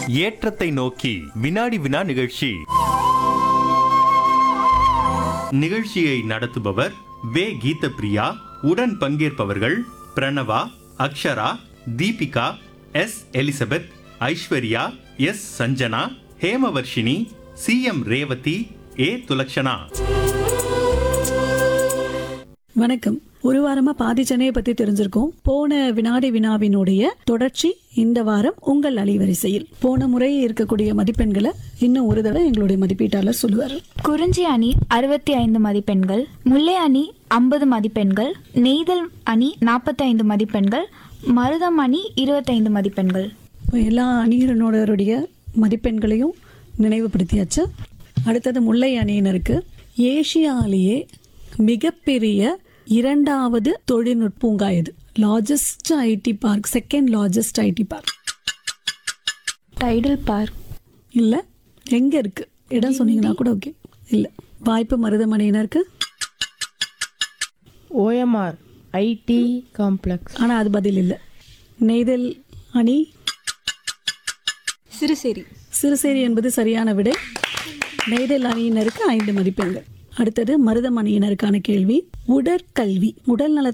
ஏற்றத்தை நோக்கி வினாடி வினா நிகழ்ச்சி நிகழ்ச்சியை நடத்துபவர் வே கீதப்பிரியா உடன் பங்கேற்பவர்கள் Pranava Akshara Deepika S Elizabeth Aishwarya S Sanjana Hemavarshini C M Revathi A Thulakshana வணக்கம் ஒரு வாரமா பாதி சென்னையை பத்தி தெரிஞ்சிருக்கோம் போன வினாடி வினாவினுடைய தொடர்ச்சி இந்த வாரம் உங்கள் அலைவரிசையில் போன முறை இருக்கக்கூடிய மதிப்பெண்களை இன்னும் ஒரு தடவை எங்களுடைய மதிப்பீட்டாளர் சொல்லுவார் குறிஞ்சி அணி அறுபத்தி ஐந்து மதிப்பெண்கள் முல்லை அணி ஐம்பது மதிப்பெண்கள் நெய்தல் அணி நாற்பத்தைந்து மதிப்பெண்கள் மருதம் அணி இருபத்தைந்து மதிப்பெண்கள் இப்போ எல்லா அணியினருடைய மதிப்பெண்களையும் நினைவுபடுத்தியாச்சு அடுத்தது முல்லை அணியினருக்கு ஏசியாலேயே மிகப்பெரிய இரண்டாவது தொழில்நுட்ப பூங்கா இது largest IT park second largest IT park Tidel park இல்லை எங்கே இருக்கு இடம் சொன்னீங்கன்னா கூட ஓகே இல்லை வாய்ப்பு மருதமணியினருக்கு ஓஎம்ஆர் ஐடி காம்ப்ளெக்ஸ் ஆனால் அது பதில் இல்லை நெய்தல் அணி சிறுசேரி சிறுசேரி என்பது சரியான விடை நெய்தல் அணியினருக்கு ஐந்து மதிப்பெண்கள் அடுத்தது மருதம் அணியினருக்கான கேள்வி உடற்கல்வி உடல் நலத்தை